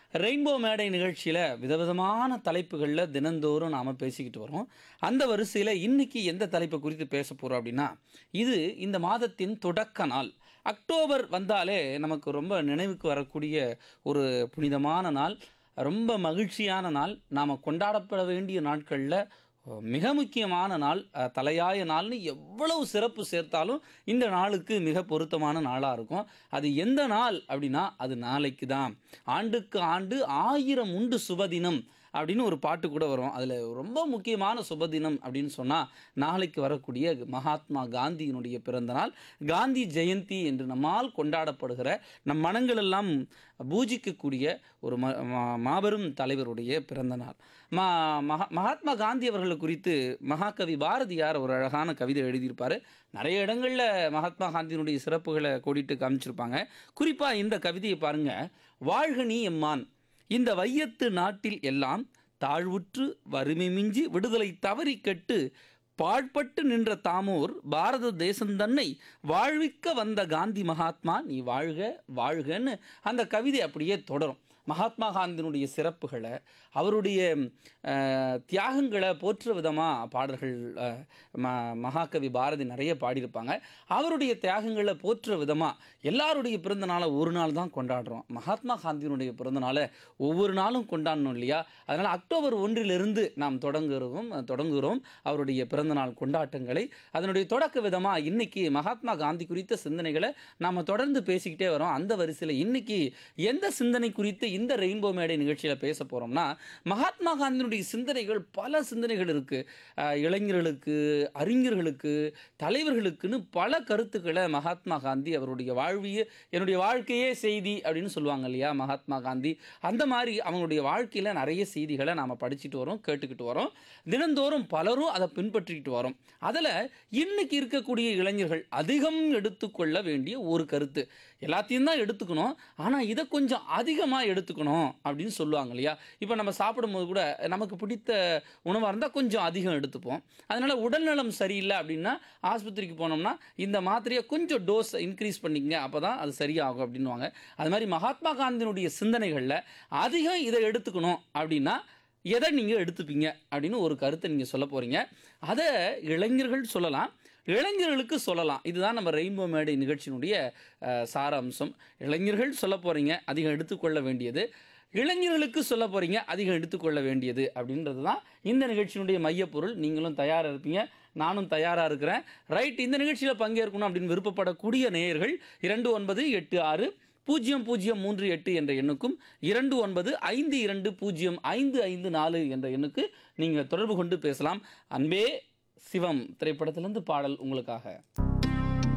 rainbow மேடை நிகழ்ச்சியில் விதவிதமான தலைப்புகளில் தினந்தோறும் நாம் பேசிக்கிட்டு வரோம் அந்த வரிசையில் இன்னைக்கு எந்த தலைப்பை குறித்து பேச போகிறோம் அப்படின்னா இது இந்த மாதத்தின் தொடக்க நாள் அக்டோபர் வந்தாலே நமக்கு ரொம்ப நினைவுக்கு வரக்கூடிய ஒரு புனிதமான நாள் ரொம்ப மகிழ்ச்சியான நாள் நாம் கொண்டாடப்பட வேண்டிய நாட்களில் மிக முக்கியமான நாள் அஹ், தலையாய நாள்னு எவ்வளவு சிறப்பு சேர்த்தாலும் இந்த நாளுக்கு மிக பொருத்தமான நாளாக இருக்கும் அது எந்த நாள் அப்படின்னா அது நாளைக்கு தான் ஆண்டுக்கு ஆண்டு ஆயிரம் உண்டு சுபதினம் அப்படின்னு ஒரு பாட்டு கூட வரும் அதில் ரொம்ப முக்கியமான சுபதினம் அப்படின்னு சொன்னால் நாளைக்கு வரக்கூடிய மகாத்மா காந்தியினுடைய பிறந்த நாள் காந்தி ஜெயந்தி என்று நம்மால் கொண்டாடப்படுகிற நம் மனங்களெல்லாம் பூஜிக்கக்கூடிய ஒரு ம மா- மாபெரும் தலைவருடைய பிறந்த நாள் மா மகா மகாத்மா காந்தி அவர்களை குறித்து மகாகவி பாரதியார் ஒரு அழகான கவிதை எழுதியிருப்பார் நிறைய இடங்களில் மகாத்மா காந்தியினுடைய சிறப்புகளை கோடிட்டு காமிச்சிருப்பாங்க குறிப்பாக இந்த கவிதையை பாருங்க வாழ்க நீ எம்மான் இந்த வையத்து நாட்டில் எல்லாம் தாழ்வுற்று வறுமை மிஞ்சி விடுதலை தவறி கெட்டு பாழ்பட்டு நின்ற தாமோர் பாரத தேசந்தன்னை வாழ்விக்க வந்த காந்தி மகாத்மா நீ வாழ்க வாழ்கன்னு அந்த கவிதை அப்படியே தொடரும் மகாத்மா காந்தியினுடைய சிறப்புகளை அவருடைய அஹ், தியாகங்களை போற்ற விதமாக பாடல்கள் அஹ், ம மகாகவி பாரதி நிறைய பாடியிருப்பாங்க அவருடைய தியாகங்களை போற்ற விதமாக எல்லாருடைய பிறந்த நாளை ஒரு நாள் தான் கொண்டாடுறோம் மகாத்மா காந்தியினுடைய பிறந்த நாளை ஒவ்வொரு நாளும் கொண்டாடணும் இல்லையா அதனால் அக்டோபர் ஒன்றிலிருந்து நாம் தொடங்குகிறோம் தொடங்குகிறோம் அவருடைய பிறந்தநாள் கொண்டாட்டங்களை அதனுடைய தொடக்க விதமாக இன்னைக்கு மகாத்மா காந்தி குறித்த சிந்தனைகளை நாம் தொடர்ந்து பேசிக்கிட்டே வரோம் அந்த வரிசையில் இன்னைக்கு எந்த சிந்தனை குறித்து இந்த ரெயின்போ மேடை நிகழ்ச்சியில் பேச போகிறோம்னா மகாத்மா காந்தியினுடைய சிந்தனைகள் பல சிந்தனைகள் இருக்குது இளைஞர்களுக்கு அறிஞர்களுக்கு தலைவர்களுக்குன்னு பல கருத்துக்களை மகாத்மா காந்தி அவருடைய வாழ்விய என்னுடைய வாழ்க்கையே செய்தி அப்படின்னு சொல்லுவாங்க இல்லையா மகாத்மா காந்தி அந்த மாதிரி அவங்களுடைய வாழ்க்கையில் நிறைய செய்திகளை நாம் படிச்சுட்டு வரோம் கேட்டுக்கிட்டு வரோம் தினந்தோறும் பலரும் அதை பின்பற்றிக்கிட்டு வரோம் அதில் இன்னைக்கு இருக்கக்கூடிய இளைஞர்கள் அதிகம் எடுத்துக்கொள்ள வேண்டிய ஒரு கருத்து எல்லாத்தையும் தான் எடுத்துக்கணும் ஆனால் இதை கொஞ்சம் அதிகமாக எடுத்துக்கணும் அப்படின்னு சொல்லுவாங்க இல்லையா இப்போ நம்ம சாப்பிடும்போது கூட நமக்கு பிடித்த உணவாக இருந்தால் கொஞ்சம் அதிகம் எடுத்துப்போம் அதனால் உடல்நலம் சரியில்லை அப்படின்னா ஆஸ்பத்திரிக்கு போனோம்னா இந்த மாத்திரையை கொஞ்சம் டோஸ் இன்க்ரீஸ் பண்ணிக்கங்க அப்போ தான் அது சரியாகும் அப்படின்னுவாங்க அது மாதிரி மகாத்மா காந்தியினுடைய சிந்தனைகளில் அதிகம் இதை எடுத்துக்கணும் அப்படின்னா எதை நீங்கள் எடுத்துப்பீங்க அப்படின்னு ஒரு கருத்தை நீங்கள் சொல்ல போகிறீங்க அதை இளைஞர்கள் சொல்லலாம் இளைஞர்களுக்கு சொல்லலாம் இதுதான் நம்ம ரெயின்போ மேடை நிகழ்ச்சியினுடைய அஹ், சாராம்சம் இளைஞர்கள் சொல்ல போகிறீங்க அதிகம் எடுத்துக்கொள்ள வேண்டியது இளைஞர்களுக்கு சொல்ல போகிறீங்க அதிகம் எடுத்துக்கொள்ள வேண்டியது அப்படின்றது தான் இந்த நிகழ்ச்சியினுடைய மையப்பொருள் நீங்களும் தயாராக இருப்பீங்க நானும் தயாராக இருக்கிறேன் ரைட் இந்த நிகழ்ச்சியில் பங்கேற்கணும் அப்படின்னு விருப்பப்படக்கூடிய நேயர்கள் இரண்டு ஒன்பது எட்டு ஆறு பூஜ்ஜியம் பூஜ்ஜியம் மூன்று எட்டு என்ற எண்ணுக்கும் இரண்டு ஒன்பது ஐந்து இரண்டு பூஜ்ஜியம் ஐந்து ஐந்து நாலு என்ற எண்ணுக்கு நீங்கள் தொடர்பு கொண்டு பேசலாம் அன்பே சிவம் திரைப்படத்திலிருந்து பாடல் உங்களுக்காக